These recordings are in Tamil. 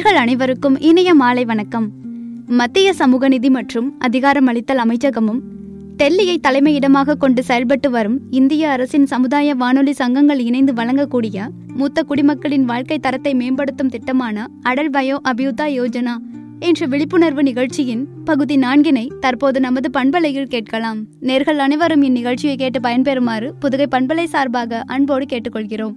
நேர்கள் அனைவருக்கும் இனிய மாலை வணக்கம் மத்திய சமூக நிதி மற்றும் அதிகாரமளித்தல் அமைச்சகமும் டெல்லியை தலைமையிடமாக கொண்டு செயல்பட்டு வரும் இந்திய அரசின் சமுதாய வானொலி சங்கங்கள் இணைந்து வழங்கக்கூடிய மூத்த குடிமக்களின் வாழ்க்கை தரத்தை மேம்படுத்தும் திட்டமான அடல் பயோ அபியுதா யோஜனா என்ற விழிப்புணர்வு நிகழ்ச்சியின் பகுதி நான்கினை தற்போது நமது பண்பலையில் கேட்கலாம் நேர்கள் அனைவரும் இந்நிகழ்ச்சியை கேட்டு பயன்பெறுமாறு புதுகை பண்பலை சார்பாக அன்போடு கேட்டுக்கொள்கிறோம்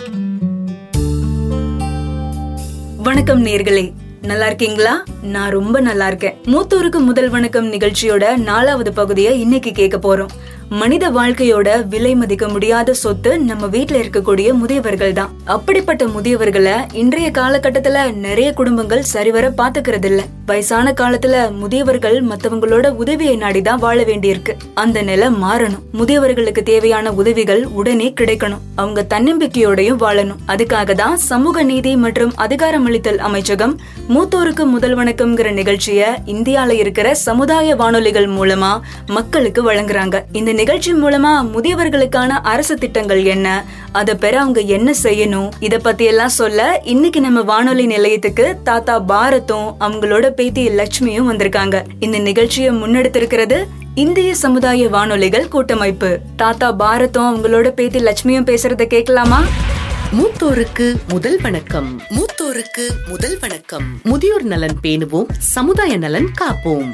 வணக்கம் நேர்களே நல்லா இருக்கீங்களா நான் ரொம்ப நல்லா இருக்கேன் மூத்தோருக்கு முதல் வணக்கம் நிகழ்ச்சியோட நாலாவது பகுதியை இன்னைக்கு கேட்க போறோம் மனித வாழ்க்கையோட விலை மதிக்க முடியாத சொத்து நம்ம வீட்ல இருக்கக்கூடிய முதியவர்கள் தான் அப்படிப்பட்ட முதியவர்களை இன்றைய காலகட்டத்துல நிறைய குடும்பங்கள் சரிவர பாத்துக்கிறது இல்ல வயசான காலத்துல முதியவர்கள் மத்தவங்களோட உதவியை நாடிதான் வாழ வேண்டியிருக்கு அந்த நிலை மாறணும் முதியவர்களுக்கு தேவையான உதவிகள் உடனே கிடைக்கணும் அவங்க தன்னம்பிக்கையோடையும் வாழணும் அதுக்காக தான் சமூக நீதி மற்றும் அதிகாரமளித்தல் அமைச்சகம் மூத்தோருக்கு முதல் வணக்கம்ங்கிற நிகழ்ச்சிய இந்தியால இருக்கிற சமுதாய வானொலிகள் மூலமா மக்களுக்கு வழங்குறாங்க இந்த நிகழ்ச்சி மூலமா முதியவர்களுக்கான அரசு திட்டங்கள் என்ன அத பெற அவங்க என்ன செய்யணும் இத பத்தி எல்லாம் சொல்ல இன்னைக்கு நம்ம வானொலி நிலையத்துக்கு தாத்தா பாரத்தும் அவங்களோட பேத்தி லட்சுமியும் வந்திருக்காங்க இந்த நிகழ்ச்சியை முன்னெடுத்திருக்கிறது இந்திய சமுதாய வானொலிகள் கூட்டமைப்பு தாத்தா பாரத்தும் அவங்களோட பேத்தி லட்சுமியும் பேசுறத கேட்கலாமா மூத்தோருக்கு முதல் வணக்கம் மூத்தோருக்கு முதல் வணக்கம் முதியோர் நலன் பேணுவோம் சமுதாய நலன் காப்போம்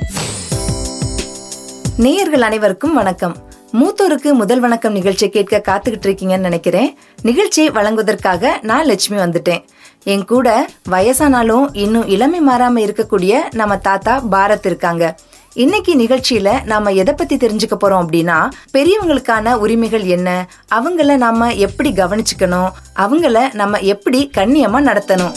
நேயர்கள் அனைவருக்கும் வணக்கம் மூத்தோருக்கு முதல் வணக்கம் நிகழ்ச்சியை கேட்க காத்துக்கிட்டு இருக்கீங்கன்னு நினைக்கிறேன் நிகழ்ச்சியை வழங்குவதற்காக நான் லட்சுமி வந்துட்டேன் என் கூட வயசானாலும் இன்னும் இளமை மாறாம இருக்கக்கூடிய நம்ம தாத்தா பாரத் இருக்காங்க இன்னைக்கு நிகழ்ச்சியில நாம எதை பத்தி தெரிஞ்சுக்க போறோம் அப்படின்னா பெரியவங்களுக்கான உரிமைகள் என்ன அவங்கள நாம எப்படி கவனிச்சுக்கணும் அவங்கள நம்ம எப்படி கண்ணியமா நடத்தணும்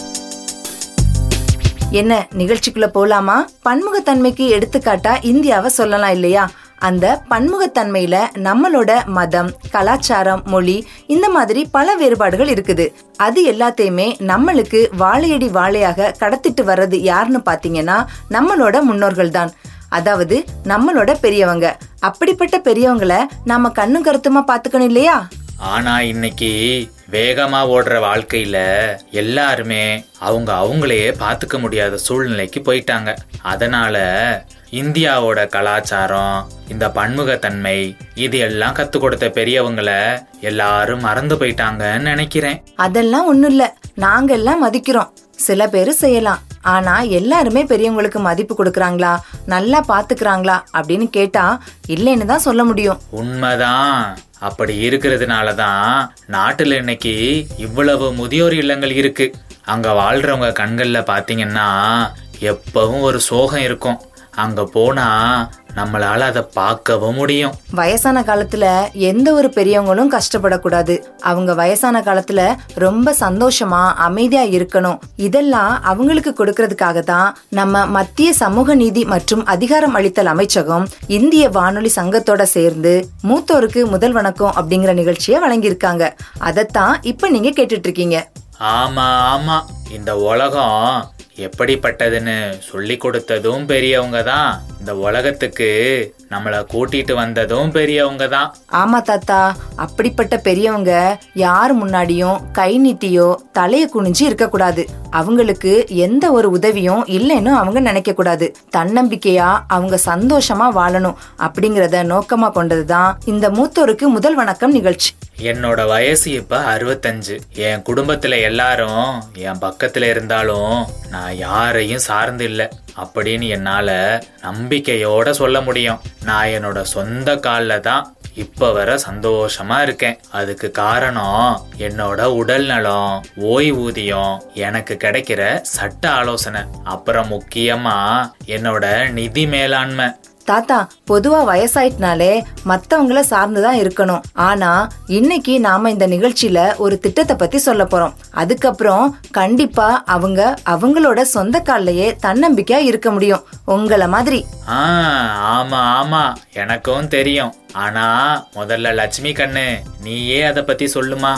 என்ன நிகழ்ச்சிக்குள்ள போலாமா பன்முகத்தன்மைக்கு எடுத்துக்காட்டா இந்தியாவை சொல்லலாம் இல்லையா அந்த பன்முகத்தன்மையில நம்மளோட மதம் கலாச்சாரம் மொழி இந்த மாதிரி பல வேறுபாடுகள் இருக்குது அது எல்லாத்தையுமே நம்மளுக்கு வாழையடி வாழையாக கடத்திட்டு வர்றது யாருன்னு பாத்தீங்கன்னா நம்மளோட முன்னோர்கள் தான் அதாவது நம்மளோட பெரியவங்க அப்படிப்பட்ட பெரியவங்களை நாம கண்ணும் கருத்துமா பாத்துக்கணும் இல்லையா ஆனா இன்னைக்கு வேகமா ஓடுற வாழ்க்கையில எல்லாருமே அவங்க அவங்களையே பாத்துக்க முடியாத சூழ்நிலைக்கு போயிட்டாங்க அதனால இந்தியாவோட கலாச்சாரம் இந்த பன்முகத்தன்மை இது எல்லாம் கத்து கொடுத்த பெரியவங்கள எல்லாரும் மறந்து போயிட்டாங்கன்னு நினைக்கிறேன் அதெல்லாம் ஒண்ணும் இல்ல நாங்க எல்லாம் மதிக்கிறோம் சில பேரு செய்யலாம் ஆனா எல்லாருமே பெரியவங்களுக்கு மதிப்பு கொடுக்கறாங்களா நல்லா பாத்துக்கிறாங்களா அப்படின்னு கேட்டா இல்லைன்னு தான் சொல்ல முடியும் உண்மைதான் அப்படி இருக்கிறதுனால தான் நாட்டுல இன்னைக்கு இவ்வளவு முதியோர் இல்லங்கள் இருக்கு அங்க வாழ்றவங்க கண்கள்ல பாத்தீங்கன்னா எப்பவும் ஒரு சோகம் இருக்கும் அங்க போனா நம்மளால அதை பார்க்கவும் முடியும் வயசான காலத்துல எந்த ஒரு பெரியவங்களும் கஷ்டப்படக்கூடாது அவங்க வயசான காலத்துல ரொம்ப சந்தோஷமா அமைதியா இருக்கணும் இதெல்லாம் அவங்களுக்கு கொடுக்கறதுக்காக தான் நம்ம மத்திய சமூக நீதி மற்றும் அதிகாரம் அளித்தல் அமைச்சகம் இந்திய வானொலி சங்கத்தோட சேர்ந்து மூத்தோருக்கு முதல் வணக்கம் அப்படிங்கிற நிகழ்ச்சியை வழங்கியிருக்காங்க அதைத்தான் இப்ப நீங்க கேட்டுட்டு இருக்கீங்க ஆமா ஆமா இந்த உலகம் எப்படிப்பட்டதுன்னு சொல்லி கொடுத்ததும் பெரியவங்க தான் இந்த உலகத்துக்கு நம்மள கூட்டிட்டு வந்ததும் பெரியவங்க தான் ஆமா தாத்தா அப்படிப்பட்ட பெரியவங்க யார் முன்னாடியும் கை நீட்டியோ தலைய குனிஞ்சு இருக்க கூடாது அவங்களுக்கு எந்த ஒரு உதவியும் இல்லைன்னு அவங்க நினைக்க கூடாது தன்னம்பிக்கையா அவங்க சந்தோஷமா வாழணும் அப்படிங்கறத நோக்கமா கொண்டதுதான் இந்த மூத்தோருக்கு முதல் வணக்கம் நிகழ்ச்சி என்னோட வயசு இப்ப அறுபத்தஞ்சு என் குடும்பத்துல எல்லாரும் என் பக்கத்துல இருந்தாலும் நான் யாரையும் சார்ந்து இல்ல அப்படின்னு என்னால நம்பிக்கையோட சொல்ல முடியும் நான் என்னோட சொந்த கால்ல தான் இப்ப வர சந்தோஷமா இருக்கேன் அதுக்கு காரணம் என்னோட உடல் நலம் ஓய்வூதியம் எனக்கு கிடைக்கிற சட்ட ஆலோசனை அப்புறம் முக்கியமா என்னோட நிதி மேலாண்மை தாத்தா பொதுவா வயசாயிட்டனாலே மத்தவங்கள சார்ந்துதான் இருக்கணும் ஆனா இன்னைக்கு நாம இந்த நிகழ்ச்சியில ஒரு திட்டத்தை பத்தி சொல்ல போறோம் அதுக்கப்புறம் கண்டிப்பா அவங்க அவங்களோட சொந்த கால்லயே தன்னம்பிக்கையா இருக்க முடியும் உங்கள மாதிரி ஆ ஆமா ஆமா எனக்கும் தெரியும் ஆனா முதல்ல லட்சுமி கண்ணு நீயே அத பத்தி சொல்லுமா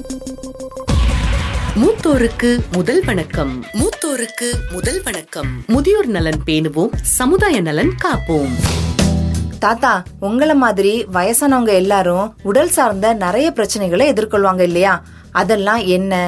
மூத்தோருக்கு முதல் வணக்கம் மூத்தோருக்கு முதல் வணக்கம் முதியோர் நலன் பேணுவோம் சமுதாய நலன் காப்போம் தாத்தா உங்கள மாதிரி வயசானவங்க எல்லாரும் உடல் சார்ந்த நிறைய பிரச்சனைகளை எதிர்கொள்வாங்க இல்லையா அதெல்லாம் என்ன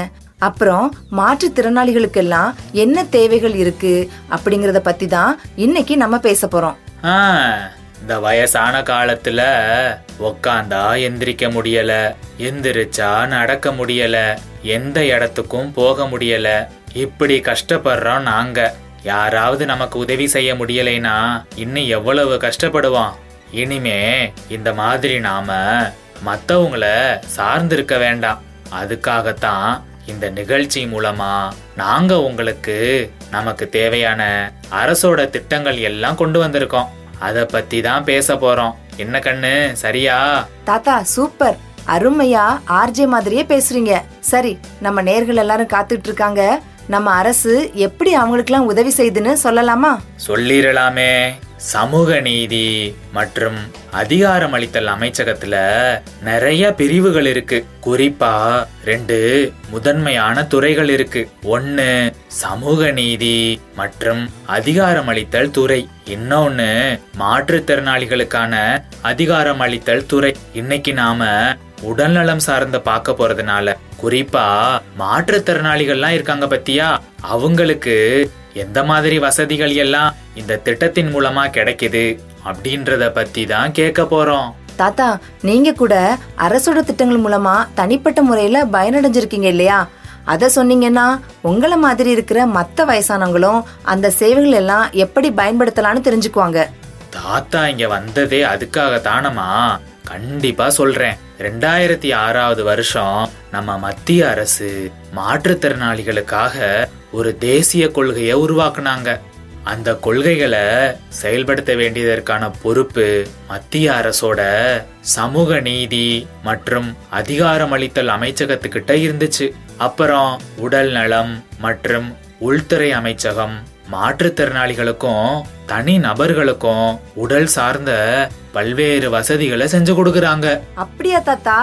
அப்புறம் மாற்றுத்திறனாளிகளுக்கெல்லாம் என்ன தேவைகள் இருக்கு அப்படிங்கறத பத்தி தான் இன்னைக்கு நம்ம பேச போறோம் ஆ, இந்த வயசான காலத்துல உக்காந்தா எந்திரிக்க முடியல எந்திரிச்சா நடக்க முடியல எந்த இடத்துக்கும் போக முடியல இப்படி கஷ்டப்படுறோம் நாங்க யாராவது நமக்கு உதவி செய்ய முடியலைனா இன்னும் எவ்வளவு கஷ்டப்படுவோம் இனிமே இந்த மாதிரி நாம மத்தவங்கள சார்ந்திருக்க வேண்டாம் அதுக்காகத்தான் இந்த நிகழ்ச்சி மூலமா நாங்க உங்களுக்கு நமக்கு தேவையான அரசோட திட்டங்கள் எல்லாம் கொண்டு வந்திருக்கோம் அத பத்தி தான் பேச போறோம் என்ன கண்ணு சரியா தாத்தா சூப்பர் அருமையா ஆர்ஜே மாதிரியே பேசுறீங்க சரி நம்ம நேர்கள் எல்லாரும் காத்துட்டு இருக்காங்க நம்ம அரசு எப்படி அவங்களுக்கெல்லாம் உதவி செய்யுதுன்னு சொல்லலாமா சொல்லிரலாமே சமூக நீதி மற்றும் அதிகாரமளித்தல் அமைச்சகத்துல நிறைய பிரிவுகள் இருக்கு குறிப்பா ரெண்டு முதன்மையான துறைகள் இருக்கு ஒன்னு சமூக நீதி மற்றும் அதிகாரமளித்தல் துறை இன்னொன்னு மாற்றுத்திறனாளிகளுக்கான அதிகாரமளித்தல் துறை இன்னைக்கு நாம உடல்நலம் சார்ந்த பார்க்க போறதுனால குறிப்பா மாற்றுத்திறனாளிகள்லாம் இருக்காங்க பத்தியா அவங்களுக்கு எந்த மாதிரி வசதிகள் எல்லாம் இந்த திட்டத்தின் மூலமா கிடைக்குது அப்படின்றத பத்தி தான் கேட்க போறோம் தாத்தா நீங்க கூட அரசோட திட்டங்கள் மூலமா தனிப்பட்ட முறையில பயனடைஞ்சிருக்கீங்க இல்லையா அத சொன்னீங்கன்னா உங்கள மாதிரி இருக்கிற மத்த வயசானவங்களும் அந்த சேவைகள் எல்லாம் எப்படி பயன்படுத்தலாம்னு தெரிஞ்சுக்குவாங்க தாத்தா இங்க வந்ததே அதுக்காக தானமா கண்டிப்பா சொல்றேன் ரெண்டாயிரத்தி ஆறாவது வருஷம் நம்ம மத்திய அரசு மாற்றுத்திறனாளிகளுக்காக ஒரு தேசிய கொள்கையை உருவாக்குனாங்க அந்த கொள்கைகளை செயல்படுத்த வேண்டியதற்கான பொறுப்பு மத்திய அரசோட சமூக நீதி மற்றும் அதிகாரமளித்தல் அமைச்சகத்துக்கிட்ட இருந்துச்சு அப்புறம் உடல் நலம் மற்றும் உள்துறை அமைச்சகம் மாற்றுத்திறனாளிகளுக்கும் தனி நபர்களுக்கும் உடல் சார்ந்த பல்வேறு வசதிகளை செஞ்சு கொடுக்கறாங்க அப்படியா தாத்தா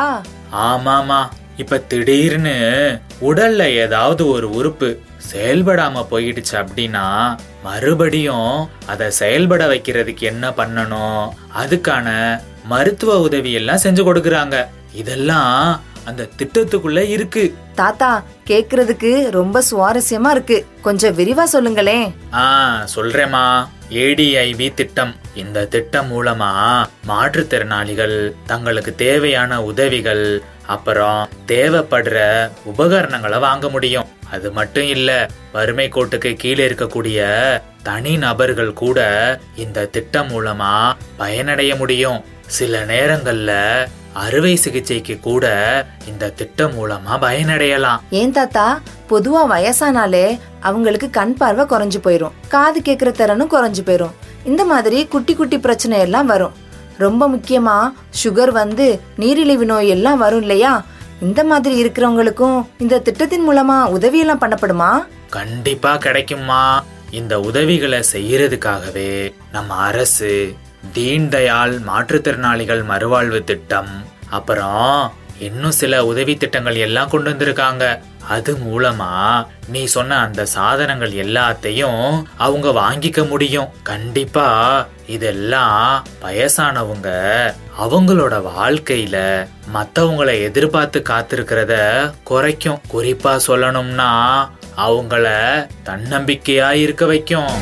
ஆமாமா இப்ப திடீர்னு உடல்ல ஏதாவது ஒரு உறுப்பு செயல்படாம போயிடுச்சு அப்படின்னா மறுபடியும் அதை செயல்பட வைக்கிறதுக்கு என்ன பண்ணணும் அதுக்கான மருத்துவ உதவி எல்லாம் செஞ்சு கொடுக்கறாங்க இதெல்லாம் அந்த திட்டத்துக்குள்ள இருக்கு தாத்தா கேக்குறதுக்கு ரொம்ப சுவாரஸ்யமா இருக்கு கொஞ்சம் விரிவா சொல்லுங்களேன் ஆ சொல்றேம்மா ஏடிஐபி திட்டம் இந்த திட்டம் மூலமா மாற்றுத்திறனாளிகள் தங்களுக்கு தேவையான உதவிகள் அப்புறம் தேவைப்படுற உபகரணங்களை வாங்க முடியும் அது மட்டும் இல்ல வறுமை கோட்டுக்கு கீழே இருக்கக்கூடிய தனி நபர்கள் கூட இந்த திட்டம் மூலமா பயனடைய முடியும் சில நேரங்கள்ல அறுவை சிகிச்சைக்கு கூட இந்த திட்டம் மூலமா பயனடையலாம் ஏன் தாத்தா பொதுவா வயசானாலே அவங்களுக்கு கண் பார்வை குறைஞ்சு போயிரும் காது கேக்குற திறனும் குறைஞ்சு போயிரும் இந்த மாதிரி குட்டி குட்டி பிரச்சனை எல்லாம் வரும் ரொம்ப முக்கியமா சுகர் வந்து நீரிழிவு நோய் எல்லாம் வரும் இல்லையா இந்த மாதிரி இருக்கிறவங்களுக்கும் இந்த திட்டத்தின் மூலமா உதவியெல்லாம் பண்ணப்படுமா கண்டிப்பா கிடைக்குமா இந்த உதவிகளை செய்யறதுக்காகவே நம்ம அரசு தீன் தயாள் மாற்றுத்திறனாளிகள் மறுவாழ்வு திட்டம் அப்புறம் இன்னும் சில உதவி திட்டங்கள் எல்லாம் கொண்டு வந்திருக்காங்க அது மூலமா நீ சொன்ன அந்த சாதனங்கள் எல்லாத்தையும் அவங்க வாங்கிக்க முடியும் கண்டிப்பா இதெல்லாம் வயசானவங்க அவங்களோட வாழ்க்கையில மத்தவங்கள எதிர்பார்த்து காத்திருக்கிறத குறைக்கும் குறிப்பா சொல்லணும்னா அவங்கள தன்னம்பிக்கையா இருக்க வைக்கும்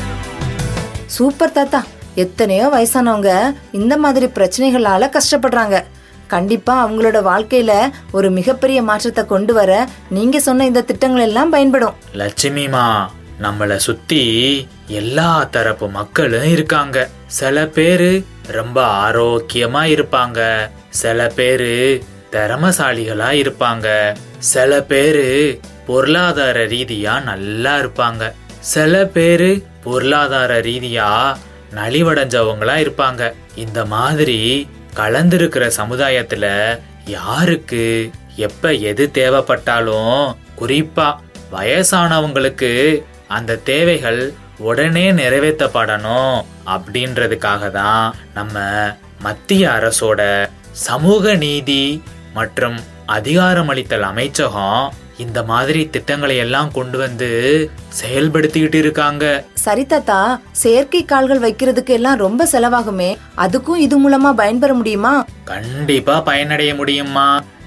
சூப்பர் தாத்தா எத்தனையோ வயசானவங்க இந்த மாதிரி பிரச்சனைகளால கஷ்டப்படுறாங்க கண்டிப்பா அவங்களோட வாழ்க்கையில ஒரு மிகப்பெரிய மாற்றத்தை கொண்டு வர நீங்க சொன்ன இந்த திட்டங்கள் எல்லாம் பயன்படும் லட்சுமிமா நம்மள சுத்தி எல்லா தரப்பு மக்களும் இருக்காங்க சில பேரு ரொம்ப ஆரோக்கியமா இருப்பாங்க சில பேரு திறமசாலிகளா இருப்பாங்க சில பேரு பொருளாதார ரீதியா நல்லா இருப்பாங்க சில பேரு பொருளாதார ரீதியா நலிவடைஞ்சவங்களா இருப்பாங்க இந்த மாதிரி கலந்திருக்கிற சமுதாயத்துல யாருக்கு எப்ப எது தேவைப்பட்டாலும் குறிப்பா வயசானவங்களுக்கு அந்த தேவைகள் உடனே நிறைவேற்றப்படணும் அப்படின்றதுக்காக தான் நம்ம மத்திய அரசோட சமூக நீதி மற்றும் அதிகாரமளித்தல் அமைச்சகம் இந்த மாதிரி திட்டங்களை எல்லாம் கொண்டு வந்து செயல்படுத்திக்கிட்டு இருக்காங்க சரி தாத்தா செயற்கை கால்கள் வைக்கிறதுக்கு எல்லாம் ரொம்ப செலவாகுமே அதுக்கும் இது மூலமா பயன்பெற முடியுமா கண்டிப்பா பயனடைய முடியுமா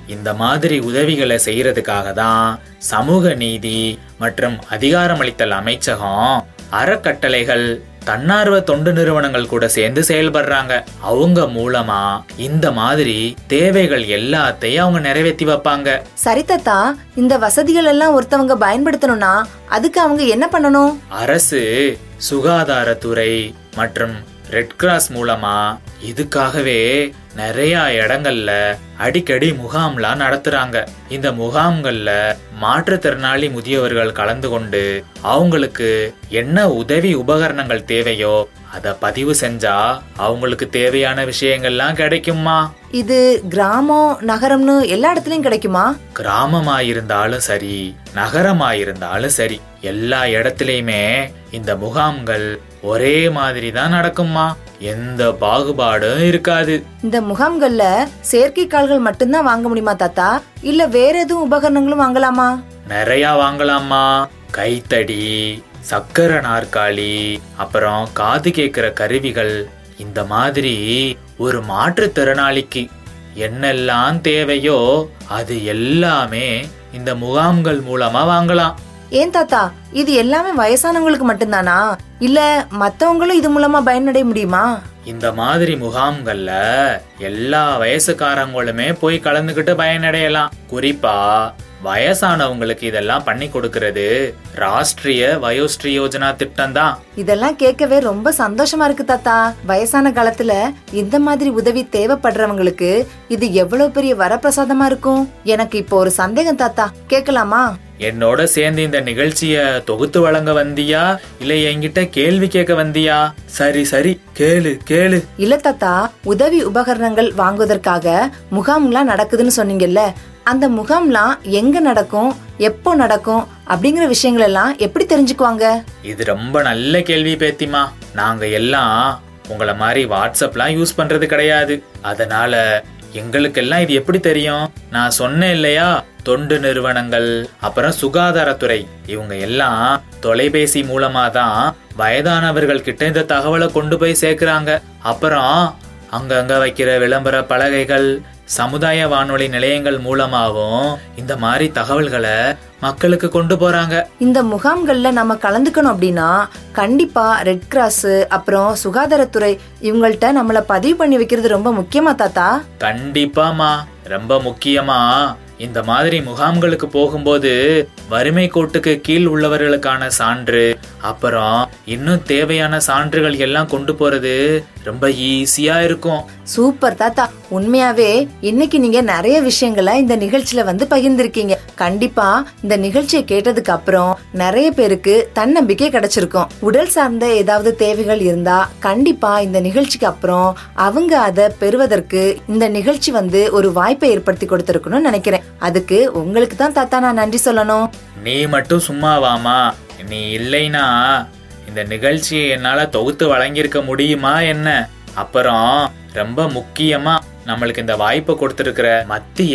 இந்த மாதிரி உதவிகளை செய்யறதுக்காக தான் சமூக நீதி மற்றும் அதிகாரமளித்தல் அமைச்சகம் அறக்கட்டளைகள் தன்னார்வ தொண்டு நிறுவனங்கள் கூட சேர்ந்து செயல்படுறாங்க அவங்க மூலமா இந்த மாதிரி தேவைகள் எல்லாத்தையும் அவங்க நிறைவேற்றி வைப்பாங்க சரி தாத்தா இந்த வசதிகள் எல்லாம் ஒருத்தவங்க பயன்படுத்தணும்னா அதுக்கு அவங்க என்ன பண்ணணும் அரசு சுகாதாரத்துறை மற்றும் ரெட் கிராஸ் மூலமா இதுக்காகவே நிறைய இடங்கள்ல அடிக்கடி முகாம்லாம் நடத்துறாங்க இந்த முகாம்கள்ல மாற்றுத்திறனாளி முதியவர்கள் கலந்து கொண்டு அவங்களுக்கு என்ன உதவி உபகரணங்கள் தேவையோ அத பதிவு செஞ்சா அவங்களுக்கு தேவையான விஷயங்கள்லாம் கிடைக்குமா இது கிராமம் நகரம்னு எல்லா இடத்துலயும் கிடைக்குமா கிராமமா இருந்தாலும் சரி நகரமா இருந்தாலும் சரி எல்லா இடத்துலயுமே இந்த முகாம்கள் ஒரே மாதிரி தான் நடக்குமா எந்த பாகுபாடும் இருக்காது இந்த முகாம்கள்ல செயற்கை கால்கள் மட்டும்தான் வாங்க முடியுமா தாத்தா இல்ல வேற எதுவும் உபகரணங்களும் வாங்கலாமா நிறைய வாங்கலாமா கைத்தடி சக்கர நாற்காலி அப்புறம் காது கேட்கிற கருவிகள் இந்த மாதிரி ஒரு மாற்றுத்திறனாளிக்கு என்னெல்லாம் தேவையோ அது எல்லாமே இந்த முகாம்கள் மூலமா வாங்கலாம் ஏன் தாத்தா இது எல்லாமே வயசானவங்களுக்கு மட்டும்தானா இல்ல மத்தவங்களும் இது மூலமா பயனடைய முடியுமா இந்த மாதிரி முகாம்கள்ல எல்லா வயசுக்காரங்களுமே போய் கலந்துகிட்டு பயனடையலாம் குறிப்பா வயசானவங்களுக்கு இதெல்லாம் பண்ணி கொடுக்கறது ராஷ்டிரிய வயோஸ்ரீ யோஜனா திட்டம் தான் இதெல்லாம் கேட்கவே ரொம்ப சந்தோஷமா இருக்கு தாத்தா வயசான காலத்துல இந்த மாதிரி உதவி தேவைப்படுறவங்களுக்கு இது எவ்வளவு பெரிய வரப்பிரசாதமா இருக்கும் எனக்கு இப்போ ஒரு சந்தேகம் தாத்தா கேட்கலாமா என்னோட சேர்ந்து இந்த நிகழ்ச்சிய தொகுத்து வழங்க வந்தியா இல்ல என்கிட்ட கேள்வி கேட்க வந்தியா சரி சரி கேளு கேளு இல்ல தாத்தா உதவி உபகரணங்கள் வாங்குவதற்காக முகாம்லாம் நடக்குதுன்னு சொன்னீங்கல்ல அந்த முகாம்லாம் எங்க நடக்கும் எப்போ நடக்கும் அப்படிங்கிற விஷயங்கள் எல்லாம் எப்படி தெரிஞ்சுக்குவாங்க இது ரொம்ப நல்ல கேள்வி பேத்திமா நாங்க எல்லாம் உங்களை மாதிரி வாட்ஸ்அப்லாம் யூஸ் பண்றது கிடையாது அதனால எங்களுக்கெல்லாம் இது எப்படி தெரியும் நான் சொன்னேன் இல்லையா தொண்டு நிறுவனங்கள் அப்புறம் சுகாதாரத்துறை இவங்க எல்லாம் தொலைபேசி மூலமா தான் வயதானவர்கள் கிட்ட இந்த தகவலை கொண்டு போய் சேர்க்கறாங்க அப்புறம் அங்கங்க வைக்கிற விளம்பர பலகைகள் சமுதாய வானொலி நிலையங்கள் மூலமாவும் இந்த மாதிரி தகவல்களை மக்களுக்கு கொண்டு போறாங்க இந்த முகாம்கள்ல நம்ம கலந்துக்கணும் அப்படின்னா கண்டிப்பா ரெட் கிராஸ் அப்புறம் சுகாதாரத்துறை இவங்கள்ட்ட நம்மள பதிவு பண்ணி வைக்கிறது ரொம்ப முக்கியமா தாத்தா கண்டிப்பாமா ரொம்ப முக்கியமா இந்த மாதிரி முகாம்களுக்கு போகும்போது வறுமை கோட்டுக்கு கீழ் உள்ளவர்களுக்கான சான்று அப்புறம் இன்னும் தேவையான சான்றுகள் எல்லாம் கொண்டு போறது ரொம்ப ஈஸியா இருக்கும் சூப்பர் தாத்தா உண்மையாவே இன்னைக்கு நீங்க நிறைய விஷயங்களை இந்த நிகழ்ச்சியில வந்து பகிர்ந்திருக்கீங்க கண்டிப்பா இந்த நிகழ்ச்சியை கேட்டதுக்கு அப்புறம் நிறைய பேருக்கு தன்னம்பிக்கை கிடைச்சிருக்கும் உடல் சார்ந்த ஏதாவது தேவைகள் இருந்தா கண்டிப்பா இந்த நிகழ்ச்சிக்கு அப்புறம் அவங்க அதை பெறுவதற்கு இந்த நிகழ்ச்சி வந்து ஒரு வாய்ப்பை ஏற்படுத்தி கொடுத்திருக்கணும்னு நினைக்கிறேன் அதுக்கு உங்களுக்கு தான் தாத்தா நான் நன்றி சொல்லணும் நீ மட்டும் சும்மாவாமா நீ இல்லைனா இந்த நிகழ்ச்சியை என்னால தொகுத்து வழங்கியிருக்க முடியுமா என்ன அப்புறம் ரொம்ப முக்கியமா நம்மளுக்கு இந்த வாய்ப்பை கொடுத்திருக்கிற மத்திய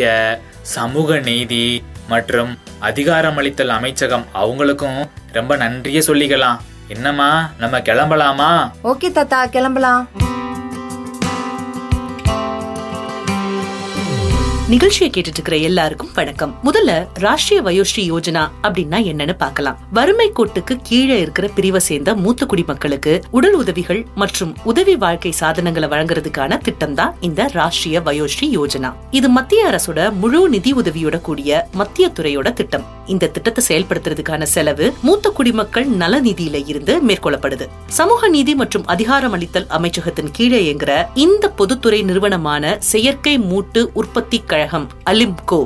சமூக நீதி மற்றும் அதிகாரமளித்தல் அமைச்சகம் அவங்களுக்கும் ரொம்ப நன்றிய சொல்லிக்கலாம் என்னம்மா நம்ம கிளம்பலாமா ஓகே தாத்தா கிளம்பலாம் நிகழ்ச்சியை கேட்டுட்டு இருக்கிற எல்லாருக்கும் வணக்கம் முதல்ல ராஷ்டிரிய வயோஸ்ரீ யோஜனா அப்படின்னா என்னன்னு பார்க்கலாம் வறுமை கோட்டுக்கு கீழே இருக்கிற பிரிவை சேர்ந்த மூத்த குடிமக்களுக்கு உடல் உதவிகள் மற்றும் உதவி வாழ்க்கை சாதனங்களை வழங்குறதுக்கான திட்டம் தான் இந்த ராஷ்டிரிய வயோஸ்ரீ யோஜனா இது மத்திய அரசோட முழு நிதி உதவியோட கூடிய மத்திய துறையோட திட்டம் இந்த திட்டத்தை செயல்படுத்துறதுக்கான செலவு மூத்த குடிமக்கள் நல நிதியில இருந்து மேற்கொள்ளப்படுது சமூக நீதி மற்றும் அதிகாரமளித்தல் அமைச்சகத்தின் கீழே இயங்குற இந்த பொதுத்துறை நிறுவனமான செயற்கை மூட்டு உற்பத்தி கழகம் அலிம்கோ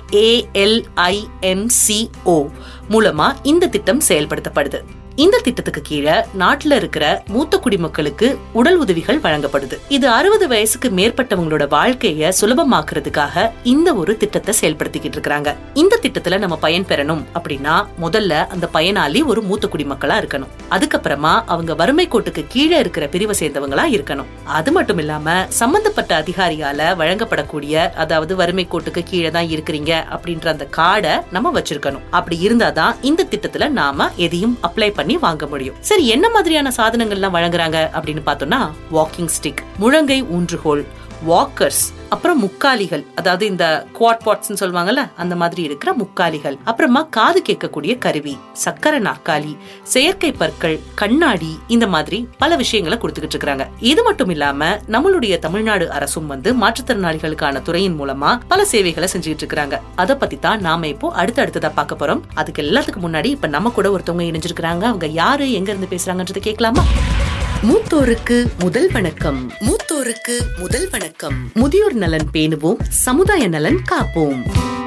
ஏஎல்ஐஎம்சிஓ மூலமா இந்த திட்டம் செயல்படுத்தப்படுது இந்த திட்டத்துக்கு கீழே நாட்டுல இருக்கிற மூத்த குடிமக்களுக்கு உடல் உதவிகள் வழங்கப்படுது இது அறுபது வயசுக்கு மேற்பட்டவங்களோட வாழ்க்கைய சுலபமாக்குறதுக்காக இந்த ஒரு திட்டத்தை செயல்படுத்திக்கிட்டு இருக்காங்க இந்த திட்டத்துல நம்ம பயன் பெறணும் அப்படின்னா முதல்ல அந்த பயனாளி ஒரு மூத்த குடிமக்களா இருக்கணும் அதுக்கப்புறமா அவங்க வறுமை கோட்டுக்கு கீழே இருக்கிற பிரிவை சேர்ந்தவங்களா இருக்கணும் அது மட்டும் இல்லாம சம்பந்தப்பட்ட அதிகாரியால வழங்கப்படக்கூடிய அதாவது வறுமை கோட்டுக்கு கீழே தான் இருக்கிறீங்க அப்படின்ற அந்த கார்டை நம்ம வச்சிருக்கணும் அப்படி இருந்தாதான் இந்த திட்டத்துல நாம எதையும் அப்ளை பண்ணி வாங்க முடியும் சரி என்ன மாதிரியான சாதனங்கள்லாம் வழங்குறாங்க அப்படின்னு பார்த்தோம்னா வாக்கிங் ஸ்டிக் முழங்கை ஊன்றுகோல் வாக்கர்ஸ் அப்புறம் முக்காலிகள் அதாவது இந்த குவாட் பாட்ஸ் சொல்லுவாங்கல்ல அந்த மாதிரி இருக்கிற முக்காலிகள் அப்புறமா காது கேட்கக்கூடிய கருவி சக்கர நாற்காலி செயற்கை பற்கள் கண்ணாடி இந்த மாதிரி பல விஷயங்களை கொடுத்துக்கிட்டு இருக்காங்க இது மட்டும் இல்லாம நம்மளுடைய தமிழ்நாடு அரசும் வந்து மாற்றுத்திறனாளிகளுக்கான துறையின் மூலமா பல சேவைகளை செஞ்சுக்கிட்டு இருக்காங்க அதை பத்தி தான் நாம இப்போ அடுத்து அடுத்ததா பார்க்க போறோம் அதுக்கு எல்லாத்துக்கு முன்னாடி இப்ப நம்ம கூட ஒருத்தவங்க இணைஞ்சிருக்கிறாங்க அவங்க யாரு எங்க இருந்து பேசுறாங்கன்றதை கேட்கலாமா மூத்தோருக்கு முதல் வணக்கம் மூத்தோருக்கு முதல் வணக்கம் முதியோர் நலன் பேணுவோம் சமுதாய நலன் காப்போம்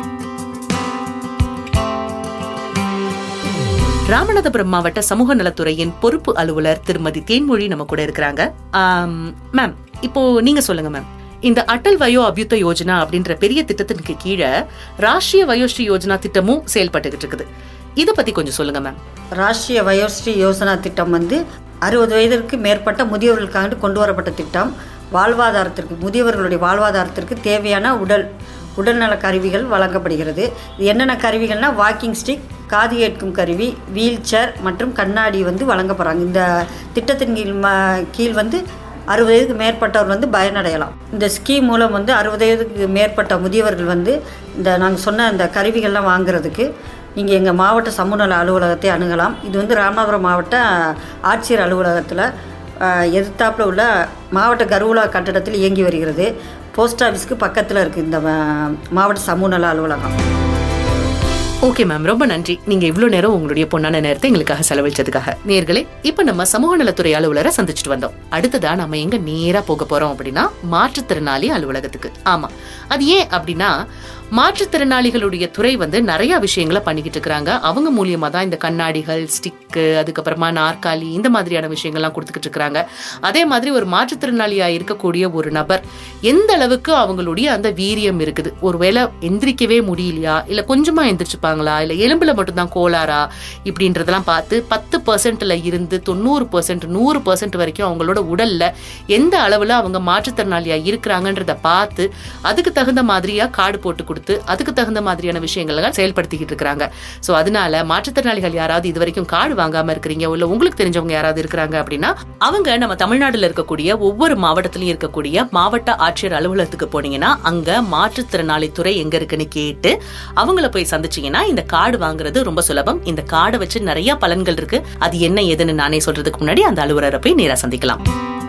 ராமநாதபுரம் மாவட்ட சமூக நலத்துறையின் பொறுப்பு அலுவலர் திருமதி தேன்மொழி நம்ம கூட இருக்கிறாங்க மேம் இப்போ நீங்க சொல்லுங்க மேம் இந்த அடல் வயோ அபியுத்த யோஜனா அப்படின்ற பெரிய திட்டத்திற்கு கீழே ராஷ்டிரிய வயோஸ்ரீ யோஜனா திட்டமும் செயல்பட்டுகிட்டு இருக்குது இத பத்தி கொஞ்சம் சொல்லுங்க மேம் ராஷ்டிரிய வயோஸ்ரீ யோசனா திட்டம் வந்து அறுபது வயதிற்கு மேற்பட்ட முதியவர்களுக்காக கொண்டு வரப்பட்ட திட்டம் வாழ்வாதாரத்திற்கு முதியவர்களுடைய வாழ்வாதாரத்திற்கு தேவையான உடல் உடல்நல கருவிகள் வழங்கப்படுகிறது இது என்னென்ன கருவிகள்னா வாக்கிங் ஸ்டிக் காது கேட்கும் கருவி வீல் சேர் மற்றும் கண்ணாடி வந்து வழங்கப்படுறாங்க இந்த திட்டத்தின் கீழ் ம கீழ் வந்து அறுபது வயதுக்கு மேற்பட்டவர் வந்து பயனடையலாம் இந்த ஸ்கீம் மூலம் வந்து அறுபது வயதுக்கு மேற்பட்ட முதியவர்கள் வந்து இந்த நாங்கள் சொன்ன இந்த கருவிகள்லாம் வாங்குறதுக்கு நீங்கள் எங்கள் மாவட்ட சமூகநல அலுவலகத்தை அணுகலாம் இது வந்து ராமநாதபுரம் மாவட்ட ஆட்சியர் அலுவலகத்தில் எதிர்த்தாப்பில் உள்ள மாவட்ட கருவூலா கட்டடத்தில் இயங்கி வருகிறது போஸ்ட் ஆஃபீஸ்க்கு பக்கத்தில் இருக்குது இந்த அஹ், மாவட்ட சமூகநல அலுவலகம் ஓகே மேம் ரொம்ப நன்றி நீங்க இவ்வளவு நேரம் உங்களுடைய பொன்னான நேரத்தை எங்களுக்காக செலவழிச்சதுக்காக நேர்களே இப்ப நம்ம சமூக நலத்துறை அலுவலரை சந்திச்சுட்டு வந்தோம் அடுத்ததா நம்ம எங்க நேரா போக போறோம் அப்படின்னா மாற்றுத்திறனாளி அலுவலகத்துக்கு ஆமா அது ஏன் அப்படின்னா மாற்றுத்திறனாளிகளுடைய துறை வந்து நிறைய விஷயங்களை பண்ணிக்கிட்டு இருக்கிறாங்க அவங்க மூலியமா தான் இந்த கண்ணாடிகள் ஸ்டிக்கு அதுக்கப்புறமா நாற்காலி இந்த மாதிரியான விஷயங்கள்லாம் கொடுத்துக்கிட்டு இருக்கிறாங்க அதே மாதிரி ஒரு மாற்றுத்திறனாளியா இருக்கக்கூடிய ஒரு நபர் எந்த அளவுக்கு அவங்களுடைய அந்த வீரியம் இருக்குது ஒருவேளை எந்திரிக்கவே முடியலையா இல்ல கொஞ்சமா எந்திரிச்சுப்பாங்களா இல்ல எலும்புல மட்டும்தான் கோளாறா இப்படின்றதெல்லாம் பார்த்து பத்து பர்சன்ட்ல இருந்து தொண்ணூறு பர்சன்ட் நூறு பர்சன்ட் வரைக்கும் அவங்களோட உடல்ல எந்த அளவுல அவங்க மாற்றுத்திறனாளியா இருக்கிறாங்கன்றத பார்த்து அதுக்கு தகுந்த மாதிரியா கார்டு போட்டு கொடுத்து அதுக்கு தகுந்த மாதிரியான விஷயங்களை செயல்படுத்திக்கிட்டு இருக்காங்க சோ அதனால மாற்றுத்திறனாளிகள் யாராவது இது வரைக்கும் கார்டு வாங்காம இருக்கிறீங்க இல்ல உங்களுக்கு தெரிஞ்சவங்க யாராவது இருக்கிறாங்க அப்படின்னா அவங்க நம்ம தமிழ்நாடுல இருக்கக்கூடிய ஒவ்வொரு மாவட்டத்திலயும் இருக்கக்கூடிய மாவட்ட ஆட்சியர் அலுவலகத்துக்கு போனீங்கன்னா அங்க மாற்றுத்திறனாளி துறை எங்க இருக்குன்னு கேட்டு அவங்கள போய் சந்திச்சீங்கன்னா இந்த கார்டு வாங்குறது ரொம்ப சுலபம் இந்த கார்டை வச்சு நிறைய பலன்கள் இருக்கு அது என்ன ஏதுன்னு நானே சொல்றதுக்கு முன்னாடி அந்த அலுவலரை போய் நேரா சந்திக்கலாம்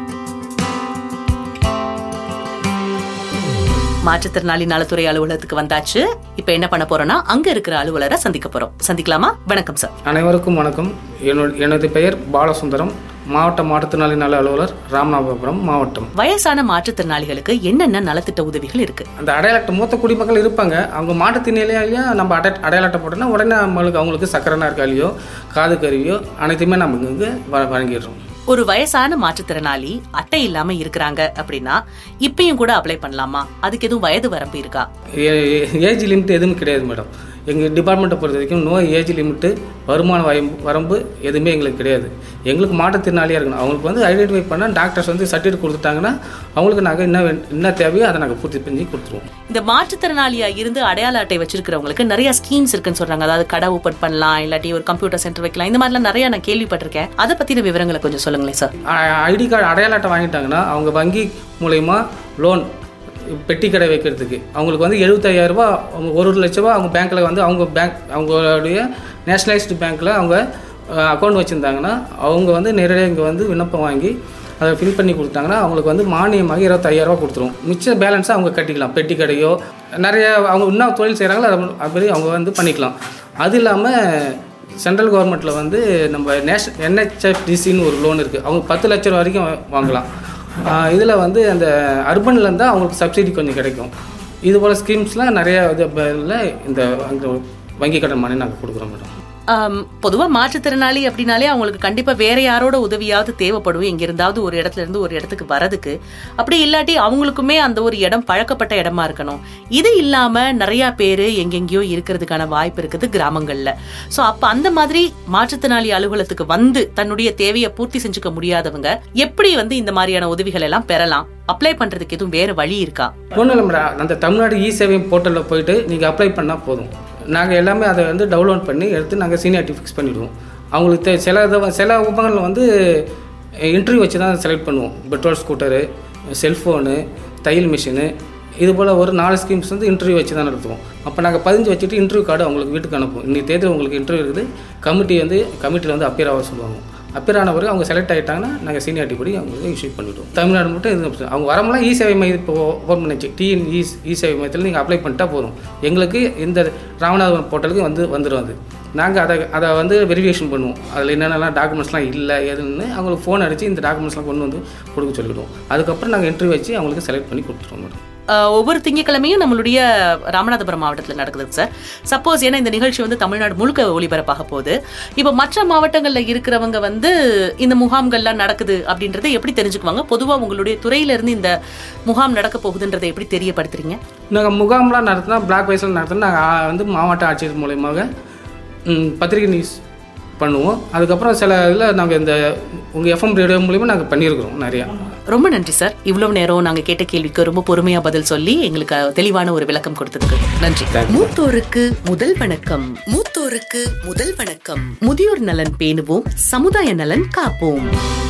மாற்றுத்திறனாளி நலத்துறை அலுவலகத்துக்கு வந்தாச்சு இப்ப என்ன பண்ண போறோம்னா அங்க இருக்கிற அலுவலரை சந்திக்க போறோம் சந்திக்கலாமா வணக்கம் சார் அனைவருக்கும் வணக்கம் என்னோட எனது பெயர் பாலசுந்தரம் மாவட்ட மாற்றுத்திறனாளி நல அலுவலர் ராமநாதபுரம் மாவட்டம் வயசான மாற்றுத்திறனாளிகளுக்கு என்னென்ன நலத்திட்ட உதவிகள் இருக்கு அந்த அடையாள அட்டை மூத்த குடிமக்கள் இருப்பாங்க அவங்க மாற்றுத்திறனாளியாக நம்ம அடை அடையாள அட்டை போட்டோம்னா உடனே நம்மளுக்கு அவங்களுக்கு சக்கரை நாற்காலியோ காது கருவியோ அனைத்துமே நம்ம இங்கே வ- வழங்கிடுறோம் ஒரு வயசான மாற்றுத்திறனாளி அட்டை இல்லாம இருக்கிறாங்க அப்படின்னா இப்பயும் கூட அப்ளை பண்ணலாமா அதுக்கு எதுவும் வயது வரம்பு இருக்கா ஏஜ் லிமிட் எதுவும் கிடையாது மேடம் எங்கள் டிபார்ட்மெண்ட்டை பொறுத்த வரைக்கும் நோ ஏஜ் லிமிட்டு வருமான வயம் வரம்பு எதுவுமே எங்களுக்கு கிடையாது எங்களுக்கு மாற்றுத்திறனாளியாக இருக்கணும் அவங்களுக்கு வந்து ஐடென்டிஃபை பண்ணால் டாக்டர்ஸ் வந்து சர்டிஃபிகேட் கொடுத்துட்டாங்கன்னா அவங்களுக்கு நாங்கள் என்ன வே- என்ன தேவையோ அதை நாங்கள் பூர்த்தி பண்ணி கொடுத்துருவோம் இந்த மாற்றுத்திறனாளியா இருந்து அடையாள அட்டை வச்சிருக்கிறவங்களுக்கு நிறைய ஸ்கீம்ஸ் இருக்குன்னு சொல்றாங்க அதாவது கடை ஓபன் பண்ணலாம் இல்லாட்டி ஒரு கம்ப்யூட்டர் சென்டர் வைக்கலாம் இந்த மாதிரிலாம் நிறைய நான் கேள்விப்பட்டிருக்கேன் அதை பத்தின விவரங்களை கொஞ்சம் சொல்லுங்களேன் சார் ஐடி கார்டு அடையாள அட்டை வாங்கிட்டாங்கன்னா அவங்க வங்கி மூலயமா லோன் பெட்டி கடை வைக்கிறதுக்கு அவங்களுக்கு வந்து 75000 ரூபாய் அவங்க ஒரு ஒரு லட்ச ரூபா அவங்க பேங்க்கில் வந்து அவங்க பேங்க் அவங்களுடைய நேஷனலைஸ்டு பேங்க்கில் அவங்க அக்கௌண்ட் வச்சுருந்தாங்கன்னா அவங்க வந்து நேரடியாக இங்கே வந்து விண்ணப்பம் வாங்கி அதை ஃபில் பண்ணி கொடுத்தாங்கன்னா அவங்களுக்கு வந்து மானியமாக இருபத்தாயிரரூபா கொடுத்துரும் மிச்ச பேலன்ஸை அவங்க கட்டிக்கலாம் பெட்டி கடையோ நிறைய அவங்க இன்னும் தொழில் செய்கிறாங்களோ அதை அப்படி அவங்க வந்து பண்ணிக்கலாம் அது இல்லாமல் சென்ட்ரல் கவர்மெண்ட்டில் வந்து நம்ம நேஷ் என்ஹெச்எஃப்டிசின்னு ஒரு லோன் இருக்குது அவங்க பத்து லட்சம் ரூபா வரைக்கும் வாங்கலாம் இதில் வந்து அந்த அர்பனில் இருந்தால் அவங்களுக்கு சப்சிடி கொஞ்சம் கிடைக்கும் இது போல் ஸ்கீம்ஸ்லாம் நிறைய இது பேரில் இந்த அங்க வங்கி கடன் மணி நாங்கள் கொடுக்குறோம் மேடம் ஆம், பொதுவா மாற்றுத்திறனாளி அப்படின்னாலே அவங்களுக்கு கண்டிப்பா வேற யாரோட உதவியாவது தேவைப்படும் எங்க இருந்தாவது ஒரு இடத்துல இருந்து ஒரு இடத்துக்கு வரதுக்கு அப்படி இல்லாட்டி அவங்களுக்குமே அந்த ஒரு இடம் பழக்கப்பட்ட இடமா இருக்கணும் இது இல்லாம நிறைய பேரு எங்கெங்கேயோ இருக்கிறதுக்கான வாய்ப்பு இருக்குது கிராமங்கள்ல சோ அப்ப அந்த மாதிரி மாற்றுத்திறனாளி அலுவலகத்துக்கு வந்து தன்னுடைய தேவையை பூர்த்தி செஞ்சுக்க முடியாதவங்க எப்படி வந்து இந்த மாதிரியான உதவிகள் எல்லாம் பெறலாம் அப்ளை பண்றதுக்கு எதுவும் வேற வழி இருக்கா ஒன்றும் இல்லை மேடம் அந்த தமிழ்நாடு இ சேவை போர்ட்டலில் போயிட்டு நீங்கள் அப்ளை பண்ணால் போதும் நாங்கள் எல்லாமே அதை வந்து டவுன்லோட் பண்ணி எடுத்து நாங்கள் சீனியாரிட்டி ஃபிக்ஸ் பண்ணிவிடுவோம் அவங்களுக்கு தே- சில இதை சில உபகரணங்கள் வந்து இன்டர்வியூ வச்சு தான் செலக்ட் பண்ணுவோம் பெட்ரோல் ஸ்கூட்டரு செல்ஃபோனு தையல் மிஷினு இது போல் ஒரு நாலு ஸ்கீம்ஸ் வந்து இன்டர்வியூ வச்சு தான் நடத்துவோம் அப்போ நாங்கள் பதிஞ்சு வச்சுட்டு இன்டர்வியூ கார்டு அவங்களுக்கு வீட்டுக்கு அனுப்புவோம் இன்னைக்கு தேதி உங்களுக்கு இன்டர்வியூ இருக்குது கமிட்டி வந்து கமிட்டியில் வந்து அப்பியர் ஆக சொல்லுவாங்க அப்பியர் ஆன பிறகு அவங்க செலக்ட் ஆகிட்டாங்கன்னா நாங்கள் சீனியாரிட்டி படி அவங்களுக்கு இஷ்யூ பண்ணிவிடுவோம் தமிழ்நாடு மட்டும் இது அவங்க வரமெல்லாம் இ சேவை மையம் இப்போ ஓப்பன் பண்ணிச்சு டிஎன் இ இ சேவை மையத்தில் நீங்கள் அப்ளை பண்ணிட்டா போதும் எங்களுக்கு இந்த ராமநாதபுரம் போர்ட்டலுக்கு வந்து வந்துடும் அது நாங்கள் அதை அதை வந்து வெரிஃபிகேஷன் பண்ணுவோம் அதில் என்னென்னலாம் டாக்குமெண்ட்ஸ்லாம் இல்லை எதுன்னு அவங்களுக்கு ஃபோன் அடித்து இந்த டாக்குமெண்ட்ஸ்லாம் கொண்டு வந்து கொடுக்க சொல்லிவிடுவோம் அதுக்கப்புறம் நாங்கள் இன்டர்வியூ வச்சு அவங்களுக்கு செலக்ட் பண்ணி கொடுத்துருவோம் மேடம் ஆஹ் ஒவ்வொரு திங்கட்கிழமையும் நம்மளுடைய ராமநாதபுரம் மாவட்டத்தில் நடக்குது சார் சப்போஸ் ஏன்னா இந்த நிகழ்ச்சி வந்து தமிழ்நாடு முழுக்க ஒளிபரப்பாக போகுது இப்போ மற்ற மாவட்டங்களில் இருக்கிறவங்க வந்து இந்த முகாம்கள்லாம் நடக்குது அப்படின்றத எப்படி தெரிஞ்சுக்குவாங்க பொதுவாக உங்களுடைய துறையில இருந்து இந்த முகாம் நடக்க போகுதுன்றதை எப்படி தெரியப்படுத்துறீங்க நாங்கள் முகாம்லாம் நடத்தினா பிளாக் வைஸில் நடத்தினா நாங்கள் வந்து மாவட்ட ஆட்சியர் மூலயமாக ம், பத்திரிகை நியூஸ் பண்ணுவோம் அதுக்கப்புறம் சில இதில் நாங்கள் இந்த உங்கள் எஃப்எம் ரேடியோ மூலிமா நாங்கள் பண்ணியிருக்கிறோம் நிறையா ரொம்ப நன்றி சார் இவ்வளவு நேரம் நாங்க கேட்ட கேள்விக்கு ரொம்ப பொறுமையா பதில் சொல்லி எங்களுக்கு தெளிவான ஒரு விளக்கம் கொடுத்ததுக்கு நன்றி மூத்தோருக்கு முதல் வணக்கம் மூத்தோருக்கு முதல் வணக்கம் முதியோர் நலன் பேணுவோம் சமுதாய நலன் காப்போம்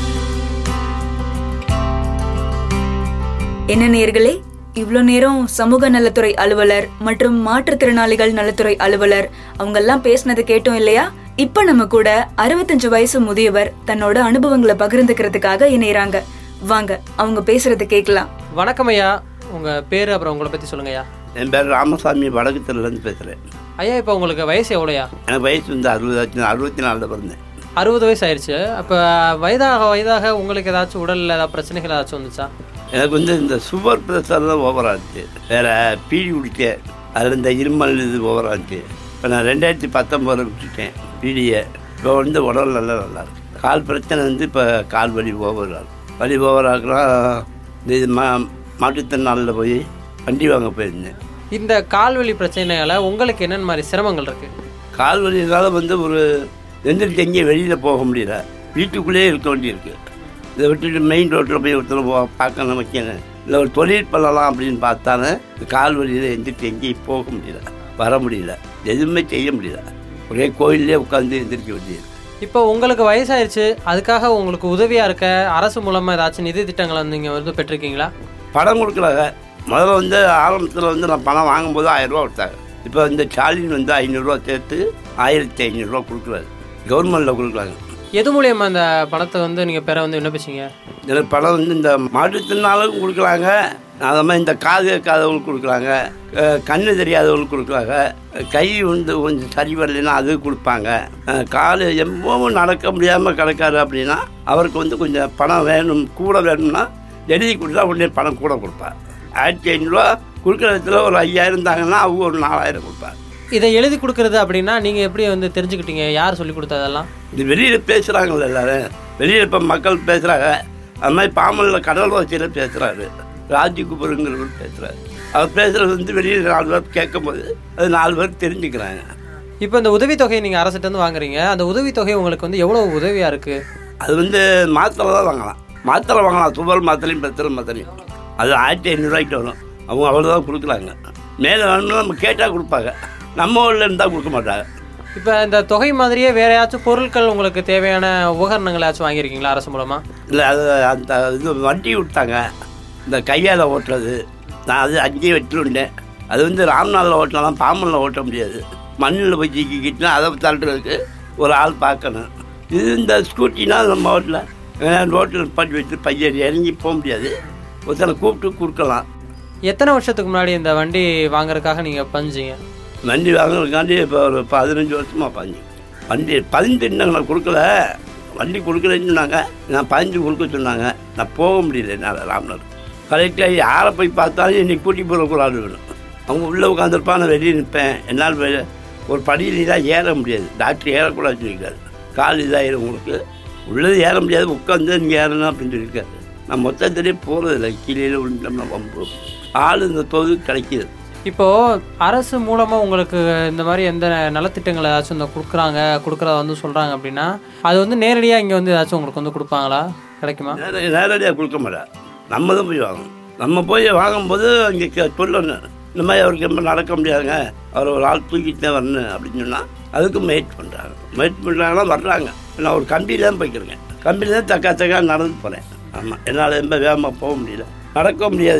என்ன நேர்களே இவ்வளோ நேரம் சமூக நலத்துறை அலுவலர் மற்றும் மாற்றுத்திறனாளிகள் நலத்துறை அலுவலர் அவங்க எல்லாம் பேசினதை கேட்டோம் இல்லையா இப்ப நம்ம கூட அறுபத்தஞ்சு வயசு முதியவர் தன்னோட அனுபவங்களை பகிர்ந்துக்கிறதுக்காக இணையறாங்க வாங்க அவங்க பேசுறதை கேட்கலாம் வணக்கம் ஐயா உங்கள் பேர் அப்புறம் உங்களை பற்றி சொல்லுங்க ஐயா என் பேர் ராமசாமி வடக்கு தெருலேருந்து பேசுகிறேன் ஐயா இப்போ உங்களுக்கு வயசு எவ்வளோயா எனக்கு வயசு வந்து அறுபது அறுபத்தி நாலில் பிறந்தேன் அறுபது வயசு ஆயிடுச்சு அப்போ வயதாக வயதாக உங்களுக்கு ஏதாச்சும் உடலில் ஏதாவது பிரச்சனைகள் ஏதாச்சும் வந்துச்சா எனக்கு வந்து இந்த சுகர் ப்ரெஷர் தான் ஓவர் ஆச்சு வேறு பீடி குடித்தேன் அதில் இந்த இருமல் இது ஓவர் ஆச்சு இப்போ நான் ரெண்டாயிரத்தி பத்தொம்போதில் விட்டுட்டேன் பீடியை இப்போ வந்து உடல் நல்லா நல்லா இருக்கு கால் பிரச்சனை வந்து இப்போ கால் வலி ஓவர் ஆகும் வலி ஓவர் ஆகுனா இந்த இது மா மாற்றுத்திறனாளில் போய் வண்டி வாங்க போயிருந்தேன் இந்த கால்வலி பிரச்சனையால் உங்களுக்கு என்னென்ன மாதிரி சிரமங்கள் இருக்குது கால் வலினால வந்து ஒரு எந்திரிச்சு எங்கேயும் வெளியில் போக முடியல வீட்டுக்குள்ளேயே இருக்க வேண்டியிருக்கு இதை விட்டுட்டு மெயின் ரோட்டில் போய் ஒருத்தர் போ பார்க்கணும் வைக்கணும் இல்லை ஒரு தொழில் பண்ணலாம் அப்படின்னு பார்த்தாலும் இந்த கால் வலியில் எந்திரிச்சு எங்கேயும் போக முடியல வர முடியல எதுவுமே செய்ய முடியல ஒரே கோயிலே உட்காந்து எந்திரிக்க வேண்டியது இப்போ உங்களுக்கு வயசாயிருச்சு அதுக்காக உங்களுக்கு உதவியாக இருக்க அரசு மூலமாக ஏதாச்சும் நிதி திட்டங்களை வந்து நீங்கள் வந்து பெற்றிருக்கீங்களா பணம் கொடுக்குறாங்க முதல்ல வந்து ஆரம்பத்தில் வந்து நான் பணம் வாங்கும்போது ஆயிரரூவா கொடுத்தாங்க இப்போ இந்த ஸ்டாலின் வந்து ஐநூறுரூவா சேர்த்து ஆயிரத்தி ஐநூறுரூவா கொடுக்குறாரு கவர்மெண்ட்டில் கொடுக்குறாங்க எது மூலியமா அந்த பணத்தை வந்து நீங்கள் பெற வந்து விண்ணப்பிச்சீங்க இதில் பணம் வந்து இந்த மாற்றுத்திறனாளுக்கும் கொடுக்குறாங்க அது மாதிரி இந்த காது கேட்காதவங்களுக்கு கொடுக்குறாங்க அஹ் கண்ணு தெரியாதவங்களுக்கு கொடுக்குறாங்க கை வந்து கொஞ்சம் சரி வரலைன்னா அது கொடுப்பாங்க அஹ் கால் எப்பவும் நடக்க முடியாமல் கிடக்காரு அப்படின்னா அவருக்கு வந்து கொஞ்சம் பணம் வேணும் கூட வேணும்னா எழுதி கொடுத்தா உடனே பணம் கூட கொடுப்பார் ஆயிரத்தி ஐநூறுரூவா கொடுக்குற இடத்துல ஒரு ஐயாயிரம் இருந்தாங்கன்னா அவங்க ஒரு நாலாயிரம் கொடுப்பார் இதை எழுதி கொடுக்கறது அப்படின்னா நீங்கள் எப்படி வந்து தெரிஞ்சுக்கிட்டீங்க யார் சொல்லி கொடுத்ததெல்லாம் இது வெளியில் பேசுகிறாங்கல்ல எல்லாரும் வெளியில் இப்போ மக்கள் பேசுகிறாங்க அது மாதிரி பாமலில் கடல் வச்சியில் பேசுகிறாரு ராஜ்குபருங்கிறவர் பேசுகிறாரு அவர் பேசுகிறது வந்து வெளியில் நாலு பேர் கேட்கும்போது அது நாலு பேர் தெரிஞ்சுக்கிறாங்க இப்போ இந்த உதவித்தொகையை நீங்கள் அரசிட்ட இருந்து வாங்குறீங்க அந்த உதவித்தொகை உங்களுக்கு வந்து எவ்வளோ உதவியாக இருக்குது அது வந்து மாத்திரை தான் வாங்கலாம் மாத்திரை வாங்கலாம் சுகர் மாத்திரையும் பெத்திர மாத்திரையும் அது ஆயிரத்தி ஐநூறுரூவாய்க்கு வரும் அவங்க அவ்வளோதான் கொடுக்குறாங்க மேலே வேணும்னா நம்ம கேட்டால் கொடுப்பாங்க நம்ம ஊரில் இருந்தால் கொடுக்க மாட்டாங்க இப்போ இந்த தொகை மாதிரியே வேற ஏதாச்சும் பொருட்கள் உங்களுக்கு தேவையான உபகரணங்கள் ஏதாச்சும் வாங்கியிருக்கீங்களா அரசு மூலமாக இல்லை அது அந்த இது வண்டி விட்டாங்க இந்த கையால் ஓட்டுறது நான் அது அங்கேயே வச்சுருந்தேன் அது வந்து ராம்நாளில் ஓட்டலாம் பாம்பனில் ஓட்ட முடியாது மண்ணில் போய் சிக்கிக்கிட்டுனா அதை தள்ளுறதுக்கு ஒரு ஆள் பார்க்கணும் இது இந்த ஸ்கூட்டினா நம்ம ரோட்டில் ரோட்டில் பண்ணி வச்சு பையன் இறங்கி போக முடியாது ஒருத்தனை கூப்பிட்டு கொடுக்கலாம் எத்தனை வருஷத்துக்கு முன்னாடி இந்த வண்டி வாங்குறதுக்காக நீங்கள் பஞ்சிங்க வண்டி வாங்குறதுக்காண்டி இப்போ ஒரு பதினஞ்சு வருஷமாக பாஞ்சு வண்டி பதினஞ்சு இன்னும் கொடுக்கல வண்டி கொடுக்கலன்னு சொன்னாங்க நான் பதினஞ்சு கொடுக்க சொன்னாங்க நான் போக முடியல என்னால் ராம்நாத் கரெக்டாக யாரை போய் பார்த்தாலும் என்னை கூட்டி போகிற ஒரு ஆள் வேணும் அவங்க உள்ளே உட்காந்துருப்பான் நான் வெளியே நிற்பேன் என்னால் வெ- ஒரு படியில் தான் ஏற முடியாது டாக்டர் ஏறக்கூடாதுன்னு சொல்லியிருக்காரு கால் இதாயிரும் உங்களுக்கு உள்ளது ஏற முடியாது உட்காந்து நீங்கள் ஏறணும் அப்படின்னு சொல்லியிருக்காரு நான் மொத்தத்திலே போகிறதில்ல கீழே விழுந்தோம்னா வம்பு ஆள் இந்த தொகுதி கிடைக்கிது இப்போ அரசு மூலமா உங்களுக்கு இந்த மாதிரி எந்த நலத்திட்டங்கள் ஏதாச்சும் இந்த கொடுக்குறாங்க கொடுக்குறத வந்து சொல்றாங்க அப்படின்னா அது வந்து நேரடியா இங்க வந்து ஏதாச்சும் உங்களுக்கு வந்து கொடுப்பாங்களா கிடைக்குமா நேர நேரடியாக கொடுக்க மாட்டேன் நம்ம தான் போய் வாங்கணும் நம்ம போய் வாங்கும்போது அங்கே கே- சொல்லணும் இந்த மாதிரி அவருக்கு ரொம்ப நடக்க முடியாதுங்க அவர் ஒரு ஆள் தூக்கிட்டு தான் வரணும் அப்படின்னு சொன்னால் அதுக்கு முயற்சி பண்ணுறாங்க முயற்சி பண்ணுறாங்கன்னா வர்றாங்க நான் ஒரு கம்பியில் தான் போய்க்கிறேன் கம்பியில் தான் தக்கா தக்கா நடந்து போகிறேன் ஆமாம் என்னால் ரொம்ப வேகமாக போக முடியல நடக்க முடியாது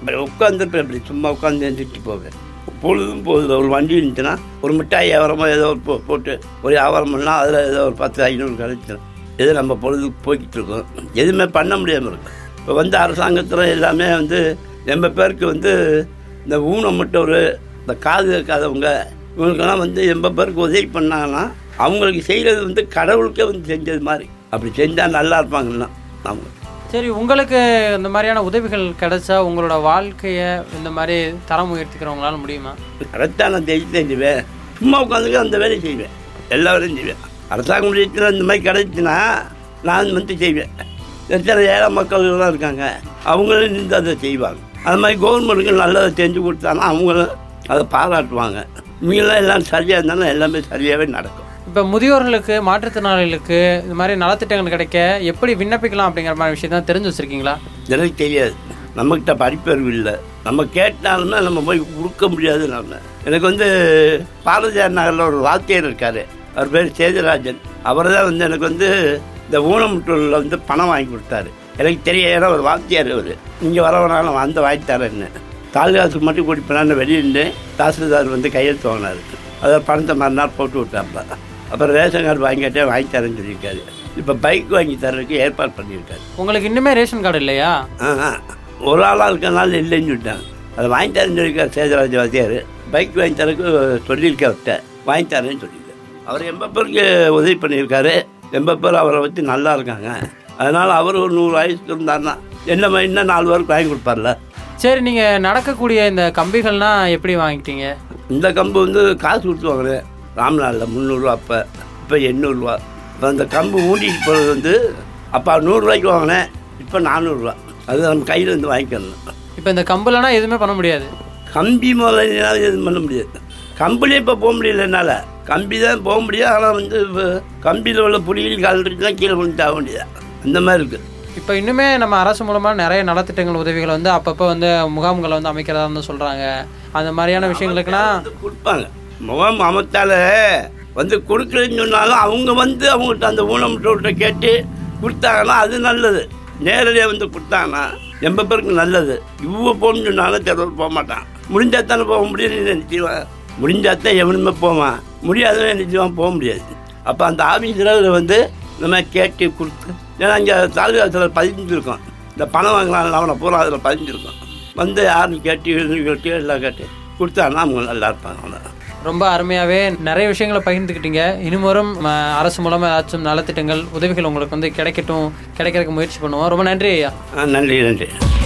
உட்காந்துருப்பேன் இப்படி சும்மா உட்காந்து எழுந்திரிச்சு போவேன் பொழுதும் போகுது ஒரு வண்டி இருந்துச்சுன்னா ஒரு மிட்டாய் வியாபாரமோ ஏதோ ஒரு போ போட்டு ஒரு வியாபாரம் பண்ணால் அதில் ஏதோ ஒரு பத்து ஐநூறு கிடைச்சிடும் இது நம்ம பொழுது போய்கிட்டு இருக்கோம் எதுவுமே பண்ண முடியாமல் இருக்கும் இப்போ வந்து அரசாங்கத்தில் எல்லாமே வந்து எண்பது பேருக்கு வந்து இந்த ஊனமுட்டவர் இந்த காது கேட்காதவங்க இவங்களுக்கெல்லாம் வந்து எண்பது பேருக்கு உதவி பண்ணாங்கன்னா அவங்களுக்கு செய்கிறது வந்து கடவுளுக்கே வந்து செஞ்சது மாதிரி அப்படி செஞ்சால் நல்லா இருப்பாங்கன்னா அவங்க சரி உங்களுக்கு இந்த மாதிரியான உதவிகள் கிடைச்சா உங்களோட வாழ்க்கையை இந்த மாதிரி தரம் உயர்த்திக்கிறவங்களால முடியுமா கரெக்டாக நான் தெரிஞ்சு செஞ்சுவேன் சும்மா உட்காந்துக்க அந்த வேலையை செய்வேன் எல்லா வேலையும் செய்வேன் அரசாங்க முடியத்தில் இந்த மாதிரி கிடைச்சுன்னா நான் வந்து செய்வேன் எத்தனை ஏழை மக்கள்லாம் இருக்காங்க அவங்களும் நின்று அதை செய்வாங்க அது மாதிரி கவர்மெண்ட்டுக்கு நல்லதை செஞ்சு கொடுத்தாங்கன்னா அவங்களும் அதை பாராட்டுவாங்க இவங்கெல்லாம் எல்லாம் சரியாக இருந்தாலும் எல்லாமே சரியாகவே நடக்கும் இப்போ முதியோர்களுக்கு மாற்றுத்திறனாளிகளுக்கு இந்த மாதிரி நலத்திட்டங்கள் கிடைக்க எப்படி விண்ணப்பிக்கலாம் அப்படிங்கிற மாதிரி விஷயம் தான் தெரிஞ்சு வச்சிருக்கீங்களா எனக்கு தெரியாது நம்மக்கிட்ட படிப்பறிவு இல்லை நம்ம கேட்டாலுமே நம்ம போய் கொடுக்க முடியாது நம்ம எனக்கு வந்து பாரதியார் நகரில் ஒரு வாத்தியார் இருக்கார் அவர் பேர் சேதுராஜன் அவர் தான் வந்து எனக்கு வந்து இந்த ஊனமுற்றோரில் வந்து பணம் வாங்கி கொடுத்தாரு எனக்கு தெரிய ஏன்னா ஒரு வாத்தியார் அவர் நீங்கள் வரவனாலும் வந்து வாங்கி தரேன்னு தாலுகாசுக்கு மட்டும் கூட்டி போனான்னு வெளியிருந்து தாசில்தார் வந்து கையெழுத்து வாங்கினாரு அதை பணத்தை மறுநாள் போட்டு விட்டாப்ப அப்புறம் ரேஷன் கார்டு வாங்கிட்டே வாங்கி தரேன்னு சொல்லியிருக்காரு இப்போ பைக் வாங்கி தர்றதுக்கு ஏற்பாடு பண்ணியிருக்காரு உங்களுக்கு இன்னுமே ரேஷன் கார்டு இல்லையா ஆ ஒரு ஆளாக இருக்கனால இல்லைன்னு சொல்லிட்டாங்க அதை வாங்கி தரேன்னு சொல்லியிருக்கார் சேதராஜ வாத்தியார் பைக் வாங்கி தரக்கு சொல்லியிருக்கேன் அவர்கிட்ட வாங்கி தரேன்னு சொல்லியிருக்காரு அவர் எண்பது பேருக்கு உதவி பண்ணியிருக்காரு எண்பது பேர் அவரை வச்சு நல்லா இருக்காங்க அதனால் அவர் ஒரு நூறு வயசுக்கு இருந்தாருன்னா என்ன மாதிரி இன்னும் நாலு பேருக்கு வாங்கி கொடுப்பார்ல சரி நீங்கள் நடக்கக்கூடிய இந்த கம்பிகள்னா எப்படி வாங்கிட்டீங்க இந்த கம்பு வந்து காசு கொடுத்து வாங்கினேன் ராம்நாளில் முந்நூறுரூவா அப்போ இப்போ எண்ணூறுரூவா இப்போ அந்த கம்பு ஊண்டிட்டு போகிறது வந்து அப்போ நூறுரூவாய்க்கு வாங்கினேன் இப்போ நானூறுரூவா அது நம்ம கையில் இருந்து வாங்கிக்கணும் இப்போ இந்த கம்புலனா எதுவுமே பண்ண முடியாது கம்பி முதல்ல எதுவும் பண்ண முடியாது கம்பிலே இப்போ போக முடியல என்னால் கம்பி தான் போக முடியாது ஆனால் வந்து இப்போ கம்பியில் உள்ள புலிகள் கால் இருக்குன்னா கீழே விழுந்து ஆக முடியாது அந்த மாதிரி இருக்குது இப்போ இன்னுமே நம்ம அரசு மூலமாக நிறைய நலத்திட்டங்கள் உதவிகளை வந்து அப்பப்போ வந்து முகாம்களை வந்து அமைக்கிறதா வந்து சொல்கிறாங்க அந்த மாதிரியான விஷயங்களுக்குலாம் வந்து கொடுப்பாங்க முகம் அமைத்தால வந்து கொடுக்குறேன்னு சொன்னாலும் அவங்க வந்து அவங்கள்ட்ட அந்த ஊனமுற்றவர்கிட்ட கேட்டு கொடுத்தாங்கன்னா அது நல்லது நேரடியாக வந்து கொடுத்தாங்கன்னா எண்பது பேருக்கு நல்லது இவ்வளோ போகணும்னு சொன்னாலும் தெருவில் போக மாட்டான் முடிஞ்சா தானே போக முடியும்னு நினைச்சுவான் முடிஞ்சா தான் எவனுமே போவான் முடியாதவன் நினைச்சுவான் போக முடியாது அப்போ அந்த ஆஃபீஸில் வந்து நம்ம கேட்டு கொடுத்து ஏன்னா இங்கே தாலுகாத்தில் பதிஞ்சிருக்கோம் இந்த பணம் வாங்கலாம் அவனை பூரா அதில் பதிஞ்சிருக்கோம் வந்து யாருன்னு கேட்டு எழுதி கேட்டு எல்லாம் கேட்டு கொடுத்தாங்கன்னா அவங்க நல்லா இருப்பாங்க அவ்வளோ ரொம்ப அருமையாகவே நிறைய விஷயங்களை பகிர்ந்துக்கிட்டீங்க இனிமேலும் ம, அரசு மூலமாக ஏதாச்சும் நலத்திட்டங்கள் உதவிகள் உங்களுக்கு வந்து கிடைக்கட்டும் கிடைக்கிறதுக்கு முயற்சி பண்ணுவோம் ரொம்ப நன்றி ஐயா ஆ நன்றி நன்றி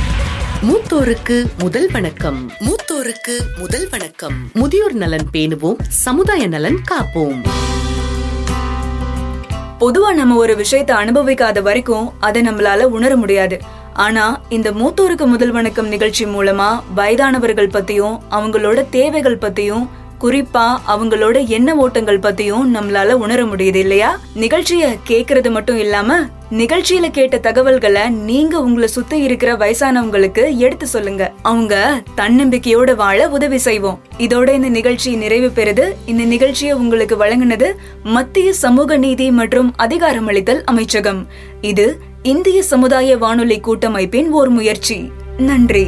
மூத்தோருக்கு முதல் வணக்கம் மூத்தோருக்கு முதல் வணக்கம் முதியோர் நலன் பேணுவோம் சமுதாய நலன் காப்போம் பொதுவா நம்ம ஒரு விஷயத்தை அனுபவிக்காத வரைக்கும் அதை நம்மளால உணர முடியாது ஆனா இந்த மூத்தோருக்கு முதல் வணக்கம் நிகழ்ச்சி மூலமா வயதானவர்கள் பத்தியும் அவங்களோட தேவைகள் பத்தியும் குறிப்பா அவங்களோட எண்ண ஓட்டங்கள் பத்தியும் நம்மளால உணர முடியுது இல்லையா நிகழ்ச்சிய கேக்குறது மட்டும் இல்லாம நிகழ்ச்சியில கேட்ட தகவல்களை நீங்க உங்களை சுத்தி இருக்கிற வயசானவங்களுக்கு எடுத்து சொல்லுங்க அவங்க தன்னம்பிக்கையோட வாழ உதவி செய்வோம் இதோட இந்த நிகழ்ச்சி நிறைவு பெறுது இந்த நிகழ்ச்சியை உங்களுக்கு வழங்கினது மத்திய சமூக நீதி மற்றும் அதிகாரமளித்தல் அமைச்சகம் இது இந்திய சமுதாய வானொலி கூட்டமைப்பின் ஓர் முயற்சி நன்றி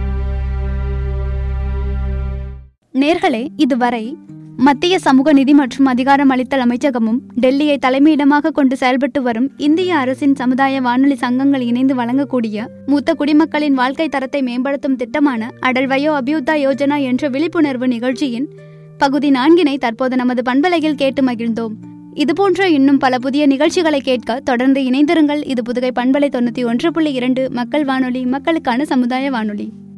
நேர்களே இதுவரை மத்திய சமூக நிதி மற்றும் அதிகாரம் அளித்தல் அமைச்சகமும் டெல்லியை தலைமையிடமாக கொண்டு செயல்பட்டு வரும் இந்திய அரசின் சமுதாய வானொலி சங்கங்கள் இணைந்து வழங்கக்கூடிய மூத்த குடிமக்களின் வாழ்க்கை தரத்தை மேம்படுத்தும் திட்டமான அடல் வயோ அபியுதா யோஜனா என்ற விழிப்புணர்வு நிகழ்ச்சியின் பகுதி நான்கினை தற்போது நமது பண்பலையில் கேட்டு மகிழ்ந்தோம் இதுபோன்ற இன்னும் பல புதிய நிகழ்ச்சிகளை கேட்க தொடர்ந்து இணைந்திருங்கள் இது புதுகை பண்பலை தொண்ணூத்தி ஒன்று புள்ளி இரண்டு மக்கள் வானொலி மக்களுக்கான சமுதாய வானொலி